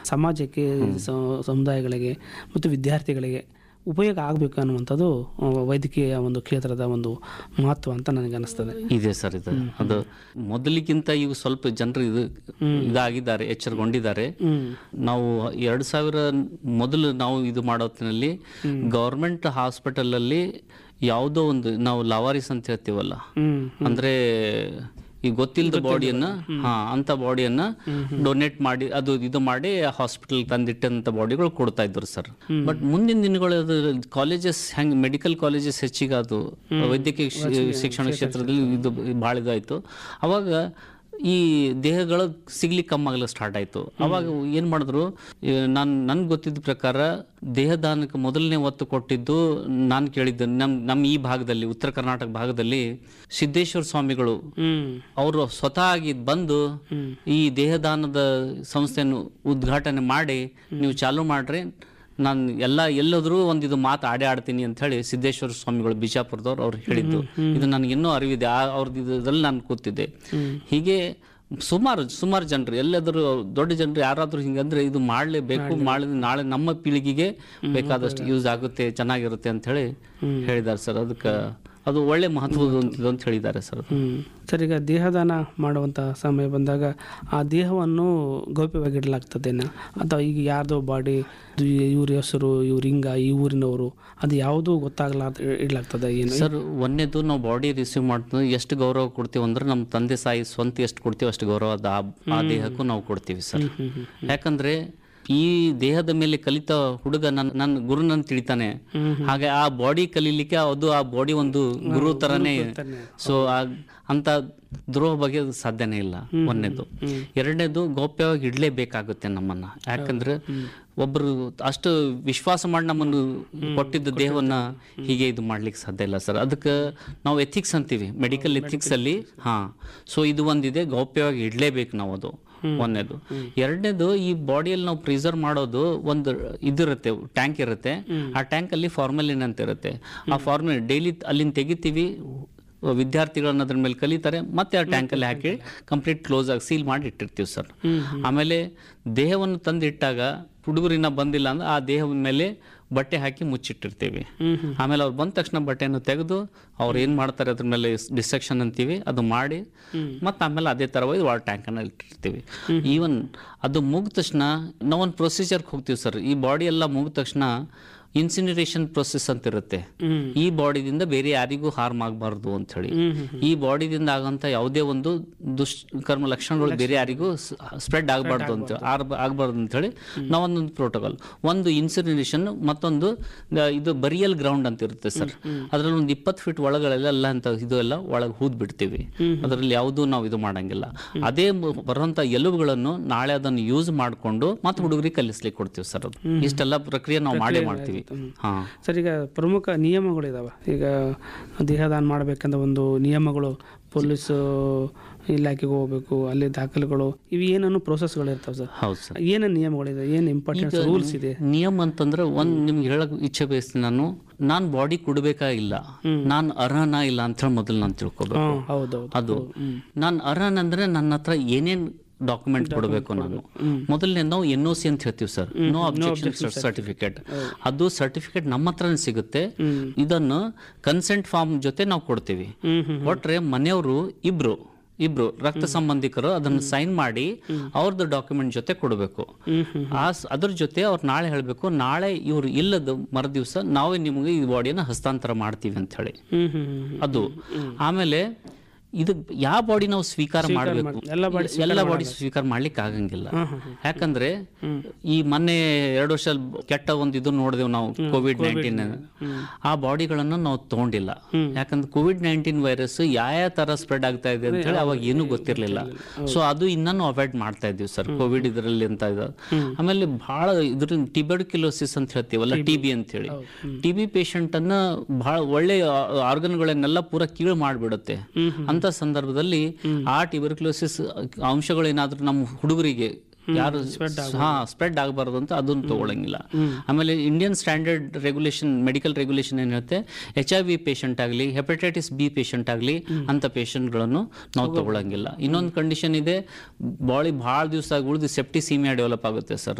ಸಮಾಜಕ್ಕೆ ಸ- ಸಮುದಾಯಗಳಿಗೆ ಮತ್ತು ವಿದ್ಯಾರ್ಥಿಗಳಿಗೆ ಉಪಯೋಗ ಆಗಬೇಕು ಅನ್ನುವಂಥದ್ದು ಆ, ವೈದ್ಯಕೀಯ ಒಂದು ಕ್ಷೇತ್ರದ ಒಂದು ಮಹತ್ವ ಅಂತ ನನಗೆ ಅನಿಸ್ತದೆ ಇದೆ ಸರ್ ಇದು ಅದು ಮೊದಲಿಗಿಂತ ಈಗ ಸ್ವಲ್ಪ ಜನರು ಇದು ಇದಾಗಿದ್ದಾರೆ ಎಚ್ಚರಗೊಂಡಿದ್ದಾರೆ ನಾವು ಎರಡು ಸಾವಿರ ಮೊದಲು ನಾವು ಇದು ಮಾಡೋ ಹೊತ್ತಿನಲ್ಲಿ ಗೌರ್ಮೆಂಟ್ ಹಾಸ್ಪಿಟಲಲ್ಲಿ ಯಾವುದೋ ಒಂದು ನಾವು ಲವಾರಿಸ್ ಅಂತ ಹೇಳ್ತೀವಲ್ಲ ಹ್ಮ್ ಅಂದ್ರೆ ಈ ಗೊತ್ತಿಲ್ಲದ ಬಾಡಿಯನ್ನ ಹಾ ಅಂತ ಬಾಡಿಯನ್ನ ಡೊನೇಟ್ ಮಾಡಿ ಅದು ಇದು ಮಾಡಿ ಹಾಸ್ಪಿಟಲ್ ತಂದಿಟ್ಟಂತ ಬಾಡಿಗಳು ಕೊಡ್ತಾ ಇದ್ರು ಸರ್ ಬಟ್ ಮುಂದಿನ ದಿನಗಳು ಅದು ಕಾಲೇಜಸ್ ಹೆಂಗ್ ಮೆಡಿಕಲ್ ಕಾಲೇಜಸ್ ಹೆಚ್ಚಿಗೆ ಅದು ವೈದ್ಯಕೀಯ ಶಿ- ಶಿಕ್ಷಣ ಕ್ಷೇತ್ರದಲ್ಲಿ ಇದು ಭಾಳ ಇದಾಯ್ತು ಅವಾಗ ಈ ದೇಹಗಳು ಸಿಗ್ಲಿಕ್ಕೆ ಕಮ್ಮಾಗಲು ಸ್ಟಾರ್ಟ್ ಆಯ್ತು ಅವಾಗ ಏನ್ ಮಾಡಿದ್ರು ನಾನು ನನ್ಗೆ ಗೊತ್ತಿದ್ದ ಪ್ರಕಾರ ದೇಹದಾನಕ್ಕೆ ಮೊದಲನೇ ಒತ್ತು ಕೊಟ್ಟಿದ್ದು ನಾನು ಕೇಳಿದ್ದು ನಮ್ ನಮ್ಮ ಈ ಭಾಗದಲ್ಲಿ ಉತ್ತರ ಕರ್ನಾಟಕ ಭಾಗದಲ್ಲಿ ಸಿದ್ದೇಶ್ವರ ಸ್ವಾಮಿಗಳು ಹ್ಮ್ ಅವರು ಸ್ವತಃ ಆಗಿ ಬಂದು ಈ ದೇಹದಾನದ ಸಂಸ್ಥೆಯನ್ನು ಉದ್ಘಾಟನೆ ಮಾಡಿ ನೀವು ಚಾಲು ಮಾಡ್ರಿ ನಾನು ಎಲ್ಲ ಎಲ್ಲೋದ್ರೂ ಒಂದು ಇದು ಮಾತು ಆಡೇ ಆಡ್ತೀನಿ ಅಂತ ಹೇಳಿ ಸಿದ್ದೇಶ್ವರ ಸ್ವಾಮಿಗಳು ಬಿಜಾಪುರದವ್ರು ಅವ್ರು ಹೇಳಿದ್ದು ಇದು ನನಗೆ ಇನ್ನೂ ಅರಿವಿದೆ ಆ ಅವ್ರದ್ದು ಇದ್ರಲ್ಲಿ ನಾನು ಕೂತಿದ್ದೆ ಹೀಗೆ ಸುಮಾರು ಸುಮಾರು ಜನರು ಎಲ್ಲಾದರೂ ದೊಡ್ಡ ಜನರು ಯಾರಾದರೂ ಹಿಂಗಂದ್ರೆ ಇದು ಮಾಡಲೇಬೇಕು ಮಾಡಿದ್ರೆ ನಾಳೆ ನಮ್ಮ ಪೀಳಿಗೆಗೆ ಬೇಕಾದಷ್ಟು ಯೂಸ್ ಆಗುತ್ತೆ ಚೆನ್ನಾಗಿರುತ್ತೆ ಅಂತ ಹೇಳಿ ಹೇಳಿದ್ದಾರೆ ಸರ್ ಅದಕ್ಕೆ ಅದು ಒಳ್ಳೆ ಮಹತ್ವದ ಒಂದು ಅಂತ ಹೇಳಿದ್ದಾರೆ ಸರ್ ಅದು. ಹ್ಮ್ ಸರ್ ಈಗ ದೇಹದಾನ ಮಾಡುವಂಥ ಸಮಯ ಬಂದಾಗ ಆ ದೇಹವನ್ನು ಗೌಪ್ಯವಾಗಿಡಲಾಗ್ತದೇನ ಅಥವಾ ಈಗ ಯಾರ್ದೋ ಬಾಡಿ ಇವ್ರ ಹೆಸರು ಇವ್ರ ಹಿಂಗ ಈ ಊರಿನವರು ಅದು ಯಾವುದೂ ಗೊತ್ತಾಗಲಾರ್ದ ಇಡ್ಲಾಗ್ತದೆ ಏನು ಸರ್ ಒಂದೇದು ನಾವು ಬಾಡಿ ರಿಸೀವ್ ಮಾಡ್ತೀವಿ ಎಷ್ಟು ಗೌರವ ಕೊಡ್ತೀವಿ ಅಂದ್ರೆ ನಮ್ಮ ತಂದೆ ಸಾಯಿ ಸ್ವಂತ ಎಷ್ಟು ಕೊಡ್ತೀವಿ ಅಷ್ಟು ಗೌರವ ಅದು ಆ- ಆ ದೇಹಕ್ಕೂ ನಾವು ಕೊಡ್ತೀವಿ ಸರ್ ಯಾಕಂದ್ರೆ ಈ ದೇಹದ ಮೇಲೆ ಕಲಿತ ಹುಡುಗ ನನ್ನ ನನ್ನ ಗುರು ನನ್ನ ತಿಳಿತಾನೆ ಹಾಗೆ ಆ ಬಾಡಿ ಕಲೀಲಿಕ್ಕೆ ಅದು ಆ ಬಾಡಿ ಒಂದು ಗುರು ತರನೇ ಸೊ ಅಂತ ದ್ರೋಹ ಬಗ್ಗೆ ಅದು ಸಾಧ್ಯನೇ ಇಲ್ಲ ಒಂದನೇದು ಎರಡನೇದು ಗೌಪ್ಯವಾಗಿ ಇಡ್ಲೇಬೇಕಾಗುತ್ತೆ ನಮ್ಮನ್ನ ಯಾಕಂದ್ರೆ ಒಬ್ರು ಅಷ್ಟು ವಿಶ್ವಾಸ ಮಾಡಿ ನಮ್ಮನ್ನು ಕೊಟ್ಟಿದ್ದ ದೇಹವನ್ನ ಹೀಗೆ ಇದು ಮಾಡ್ಲಿಕ್ಕೆ ಸಾಧ್ಯ ಇಲ್ಲ ಸರ್ ಅದಕ್ಕೆ ನಾವು ಎಥಿಕ್ಸ್ ಅಂತೀವಿ ಮೆಡಿಕಲ್ ಎಥಿಕ್ಸ್ ಅಲ್ಲಿ ಹಾ ಸೊ ಇದು ಒಂದಿದೆ ಗೌಪ್ಯವಾಗಿ ಇಡ್ಲೇಬೇಕು ನಾವು ಅದು ಒಂದನೇದು ಎರಡನೇದು ಈ ಬಾಡಿಯಲ್ಲಿ ನಾವು ಪ್ರಿಸರ್ವ್ ಮಾಡೋದು ಒಂದು ಇದಿರುತ್ತೆ ಟ್ಯಾಂಕ್ ಇರುತ್ತೆ ಆ ಟ್ಯಾಂಕ್ ಅಲ್ಲಿ ಫಾರ್ಮಲಿನ್ ಅಂತ ಇರುತ್ತೆ ಆ ಫಾರ್ಮಲಿನ್ ಡೈಲಿ ಅಲ್ಲಿಂದ ತೆಗಿತೀವಿ ವಿದ್ಯಾರ್ಥಿಗಳನ್ನ ಅದ್ರ ಮೇಲೆ ಕಲಿತಾರೆ ಮತ್ತೆ ಆ ಟ್ಯಾಂಕಲ್ಲಿ ಹಾಕಿ ಕಂಪ್ಲೀಟ್ ಕ್ಲೋಸ್ ಆಗಿ ಸೀಲ್ ಮಾಡಿ ಇಟ್ಟಿರ್ತೀವಿ ಸರ್ ಆಮೇಲೆ ದೇಹವನ್ನು ತಂದು ಇಟ್ಟಾಗ ಹುಡುಗರಿನ ಬಂದಿಲ್ಲ ಅಂದ್ರೆ ಆ ದೇಹದ ಮೇಲೆ ಬಟ್ಟೆ ಹಾಕಿ ಮುಚ್ಚಿಟ್ಟಿರ್ತೀವಿ ಆಮೇಲೆ ಅವ್ರು ಬಂದ ತಕ್ಷಣ ಬಟ್ಟೆಯನ್ನು ತೆಗೆದು ಅವ್ರು ಏನ್ ಮಾಡ್ತಾರೆ ಅದ್ರ ಮೇಲೆ ಡಿಸೆಕ್ಷನ್ ಅಂತೀವಿ ಅದು ಮಾಡಿ ಮತ್ತೆ ಆಮೇಲೆ ಅದೇ ತರ ಒಯ್ದು ವಾಳ್ ಟ್ಯಾಂಕನ್ನ ಇಟ್ಟಿರ್ತೀವಿ ಈವನ್ ಅದು ಮುಗಿದ ತಕ್ಷಣ ನಾವೊಂದು ಪ್ರೊಸೀಜರ್ಗೆ ಹೋಗ್ತೀವಿ ಸರ್ ಈ ಬಾಡಿ ಎಲ್ಲ ಮುಗಿದ ತಕ್ಷಣ ಇನ್ಸಿನರೇಷನ್ ಪ್ರೊಸೆಸ್ ಅಂತ ಇರುತ್ತೆ ಈ ಬಾಡಿದಿಂದ ಬೇರೆ ಯಾರಿಗೂ ಹಾರ್ಮ್ ಆಗಬಾರ್ದು ಅಂತ ಹೇಳಿ ಈ ಬಾಡಿದಿಂದ ಆಗಂತ ಯಾವುದೇ ಒಂದು ದುಷ್ಕರ್ಮ ಲಕ್ಷಣಗಳು ಬೇರೆ ಯಾರಿಗೂ ಸ್ಪ್ರೆಡ್ ಆಗಬಾರ್ದು ಅಂತ ಆರ್- ಆಗ್ಬಾರ್ದು ಅಂತ ಹೇಳಿ ನಾವೊಂದೊಂದು ಪ್ರೋಟೋಕಾಲ್ ಒಂದು ಇನ್ಸಿನರೇಷನ್ ಮತ್ತೊಂದು ದ- ಇದು ಬರಿಯಲ್ ಗ್ರೌಂಡ್ ಅಂತ ಇರುತ್ತೆ ಸರ್ ಅದ್ರಲ್ಲಿ ಒಂದು ಇಪ್ಪತ್ತು ಫೀಟ್ ಒಳಗಳೆಲ್ಲ ಅಂತ ಇದು ಎಲ್ಲ ಒಳಗೆ ಹೂದ್ ಬಿಡ್ತೀವಿ ಅದರಲ್ಲಿ ಯಾವುದೂ ನಾವು ಇದು ಮಾಡಂಗಿಲ್ಲ ಅದೇ ಮು- ಬರುವಂತ ಎಲುಬುಗಳನ್ನು ನಾಳೆ ಅದನ್ನು ಯೂಸ್ ಮಾಡಿಕೊಂಡು ಮತ್ತೆ ಹುಡುಗರಿಗೆ ಕಲಿಸ್ಲಿಕ್ಕೆ ಕೊಡ್ತೀವಿ ಸರ್ ಅದು ಇಷ್ಟೆಲ್ಲ ಪ್ರಕ್ರಿಯೆ ನಾವು ಮಾಡೇ ಮಾಡ್ತೀವಿ ಹಾ ಸರ್ ಈಗ ಪ್ರಮುಖ ನಿಯಮಗಳಿದಾವೆ ಈಗ ದೇಹದಾನ ಮಾಡಬೇಕಂದ ಒಂದು ನಿಯಮಗಳು ಪೊಲೀಸ್ ಇಲಾಖೆಗೆ ಹೋಗ್ಬೇಕು ಅಲ್ಲಿ ದಾಖಲೆಗಳು ಇವು ಏನನ್ನು ಪ್ರೋಸೆಸ್ಗಳು ಇರ್ತಾವೆ ಸರ್ ಹೌದು ಸರ್ ಏನೇನು ನಿಯಮಗಳಿದೆ ಏನು ಇಂಪಾರ್ಟೆಂಟ್ ರೂಲ್ಸ್ ಇದೆ ನಿಯಮ ಅಂತಂದ್ರೆ ಒಂದ್ ನಿಮ್ಗೆ ಹೇಳಕ್ ಇಚ್ಛೆ ಬಯಸ್ತೀನಿ ನಾನು ನಾನ್ ಬಾಡಿ ಕೊಡ್ಬೇಕಾಗಿಲ್ಲ ನಾನ್ ಅರ್ಹನ ಇಲ್ಲ ಅಂತ ಹೇಳಿ ಮೊದಲು ನಾನು ತಿಳ್ಕೊಬೇಕು ಹ್ಮ್, ಹೌದೌದು ಅದು ನಾನ್ ಅರ್ಹನ್ ಅಂದ್ರೆ ನನ್ನ ಹತ್ರ ಏನೇನ್ ಡಾಕ್ಯುಮೆಂಟ್ ಕೊಡಬೇಕು ನಾನು ಮೊದಲನೇ ನಾವು ಎನ್ ಒ ಸಿ ಅಂತ ಹೇಳ್ತೀವಿ ಸರ್ ನೋ ಅಬ್ಜೆಕ್ಷನ್ ಸರ್ಟಿಫಿಕೇಟ್ ಅದು ಸರ್ಟಿಫಿಕೇಟ್ ನಮ್ಮ ಹತ್ರನೇ ಸಿಗುತ್ತೆ ಇದನ್ನು ಕನ್ಸೆಂಟ್ ಫಾರ್ಮ್ ಜೊತೆ ನಾವು ಕೊಡ್ತೀವಿ ಒಟ್ರೆ ಮನೆಯವರು ಇಬ್ರು ಇಬ್ರು ರಕ್ತ ಸಂಬಂಧಿಕರು ಅದನ್ನು ಸೈನ್ ಮಾಡಿ ಅವ್ರದ್ದು ಡಾಕ್ಯುಮೆಂಟ್ ಜೊತೆ ಕೊಡಬೇಕು ಆ ಸ್- ಅದ್ರ ಜೊತೆ ಅವ್ರು ನಾಳೆ ಹೇಳಬೇಕು ನಾಳೆ ಇವ್ರು ಇಲ್ಲದ ಮರು ದಿವಸ ನಾವೇ ನಿಮಗೆ ಈ ಬಾಡಿಯನ್ನು ಹಸ್ತಾಂತರ ಮಾಡ್ತೀವಿ ಅಂತ ಹೇಳಿ ಹ್ಮ್ ಹ್ಮ್ ಹ್ಮ್ ಅದು ಆಮೇಲೆ ಇದು ಯಾವ ಬಾಡಿ ನಾವು ಸ್ವೀಕಾರ ಮಾಡಬೇಕು ಎಲ್ಲ body ಎಲ್ಲ ಬಾಡಿ ಸ್ವೀಕಾರ ಮಾಡ್ಲಿಕ್ಕೆ ಆಗಂಗಿಲ್ಲ ಯಾಕಂದ್ರೆ ಈ ಮೊನ್ನೆ ಎರಡು ವರ್ಷ ಕೆಟ್ಟ ಒಂದು ಇದು ನೋಡಿದೆವು ನಾವು ಕೋವಿಡ್ ನೈನ್ಟೀನ್ ಆ ಬಾಡಿಗಳನ್ನು ನಾವು ತಗೊಂಡಿಲ್ಲ ಯಾಕಂದ್ರೆ ಕೋವಿಡ್ ನೈನ್ಟೀನ್ ವೈರಸ್ ಯಾವ ತರ ಸ್ಪ್ರೆಡ್ ಆಗ್ತಾ ಇದೆ ಅಂತ ಹೇಳಿ ಅವಾಗ ಏನೂ ಗೊತ್ತಿರ್ಲಿಲ್ಲ ಸೊ ಅದು ಇನ್ನೂ ಅವಾಯ್ಡ್ ಮಾಡ್ತಾ ಇದ್ವಿ ಸರ್ ಕೋವಿಡ್ ಇದರಲ್ಲಿ ಅಂತ ಇದೆ ಆಮೇಲೆ ಬಹಳ ಇದ್ರ ಟಿಬರ್ಕ್ಯುಲೋಸಿಸ್ ಅಂತ ಹೇಳ್ತೀವಲ್ಲ ಟಿ ಬಿ ಅಂತ ಹೇಳಿ ಟಿ ಬಿ ಪೇಷಂಟ್ ಅನ್ನ ಬಹಳ ಒಳ್ಳೆ ಆರ್ಗನ್ಗಳನ್ನೆಲ್ಲ ಪೂರ ಕೀಳು ಮಾಡಿಬಿಡುತ್ತೆ ಅಂತ ಸಂದರ್ಭದಲ್ಲಿ ಆ ಟ್ಯೂಬರ್ಕ್ಯುಲೋಸಿಸ್ ಅಂಶಗಳೇನಾದ್ರೂ ನಮ್ಮ ಹುಡುಗರಿಗೆ ಯಾರು ಹಾ ಸ್ಪ್ರೆಡ್ ಆಗಬಾರ್ದು ಅಂತ ಅದನ್ನು ತಗೊಳಂಗಿಲ್ಲ ಆಮೇಲೆ Indian standard regulation medical regulation ಏನ್ ಹೇಳುತ್ತೆ ಎಚ್ ಐ ವಿ ಪೇಷಂಟ್ ಆಗಲಿ ಹೆಪಟೈಟಿಸ್ ಬಿ ಪೇಷಂಟ್ ಆಗಲಿ ಅಂತ ಪೇಷಂಟ್ಗಳನ್ನು ನಾವು ತಗೊಳಂಗಿಲ್ಲ ಇನ್ನೊಂದು ಕಂಡೀಷನ್ ಇದೆ ಬಾಡಿ ಭಾಳ ದಿವಸ ಉಳಿದು ಸೆಪ್ಟಿಸೀಮಿಯಾ ಡೆವಲಪ್ ಆಗುತ್ತೆ ಸರ್